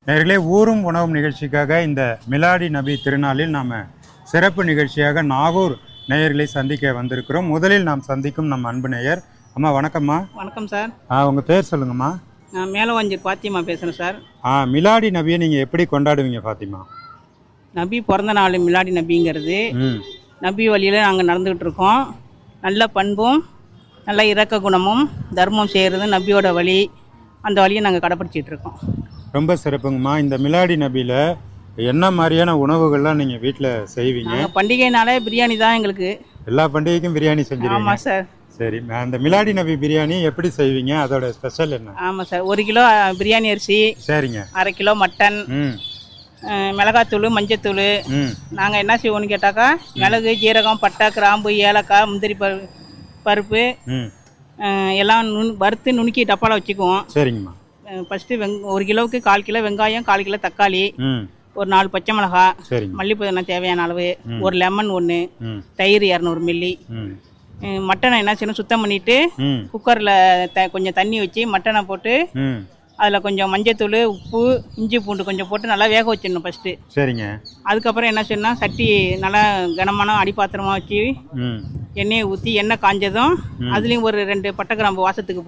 நேர்களே ஊரும் உணவும் நிகழ்ச்சிக்காக இந்த மிலாடி நபி திருநாளில் நாம் சிறப்பு நிகழ்ச்சியாக நாகூர் நேயர்களை சந்திக்க வந்திருக்கிறோம் முதலில் நாம் சந்திக்கும் நம் அன்பு நேயர் அம்மா வணக்கம்மா வணக்கம் சார் ஆ உங்கள் பேர் சொல்லுங்கம்மா நான் மேலவாஞ்சூர் பாத்தியம்மா பேசுகிறேன் சார் ஆ மிலாடி நபியை நீங்கள் எப்படி கொண்டாடுவீங்க ஃபாத்திமா நபி பிறந்த நாள் மிலாடி நபிங்கிறது ம் நபி வழியில் நாங்கள் நடந்துக்கிட்டு இருக்கோம் நல்ல பண்பும் நல்ல இரக்க குணமும் தர்மம் செய்கிறது நபியோட வழி அந்த வழியை நாங்கள் கடைப்பிடிச்சிட்டு இருக்கோம் ரொம்ப சிறப்புங்கம்மா இந்த மிலாடி நபியில் என்ன மாதிரியான உணவுகள்லாம் நீங்கள் வீட்டில் செய்வீங்க நாங்கள் பண்டிகைனாலே பிரியாணி தான் எங்களுக்கு எல்லா பண்டிகைக்கும் பிரியாணி செஞ்சிருவீங்க ஆமாம் சார் சரி அந்த மிலாடி நபி பிரியாணி எப்படி செய்வீங்க அதோட ஸ்பெஷல் என்ன ஆமாம் சார் ஒரு கிலோ அஹ், பிரியாணி அரிசி சரிங்க அரை கிலோ மட்டன் ம் அஹ், மிளகாத்தூள் மஞ்சத்தூள் ம் நாங்கள் என்ன செய்வோம்னு கேட்டாக்கா மிளகு ஜீரகம் பட்டை கிராம்பு ஏலக்காய் முந்திரி பரு பருப்பு ம் அஹ், எல்லாம் நுண் வறுத்து நுணுக்கி டப்பாவில் வச்சுக்குவோம் சரிங்கம்மா ஃபஸ்ட்டு வெங் ஒரு கிலோவுக்கு கால் கிலோ வெங்காயம் கால் கிலோ தக்காளி ம் ஒரு நாலு பச்சை மிளகா சரிங்க மல்லிப்பூதனா தேவையான அளவு ஒரு லெமன் ஒன்று ம் தயிர் இரநூறு மில்லி ம் அஹ் மட்டனை என்ன செய்யணும் சுத்தம் பண்ணிவிட்டு ம் குக்கரில் த கொஞ்சம் தண்ணி வச்சு மட்டனை போட்டு ம் அதில் கொஞ்சம் மஞ்சத்தூள் உப்பு இஞ்சி பூண்டு கொஞ்சம் போட்டு நல்லா வேக வச்சிடணும் ஃபஸ்ட்டு சரிங்க அதுக்கப்புறம் என்ன செய்யணும் சட்டி நல்லா கனமான அடிப்பாத்திரமா வச்சு ம் எண்ணெயை ஊற்றி எண்ணெய் காஞ்சதும் அதுலேயும் ஒரு ரெண்டு பட்டை கிராம்பு வாசத்துக்கு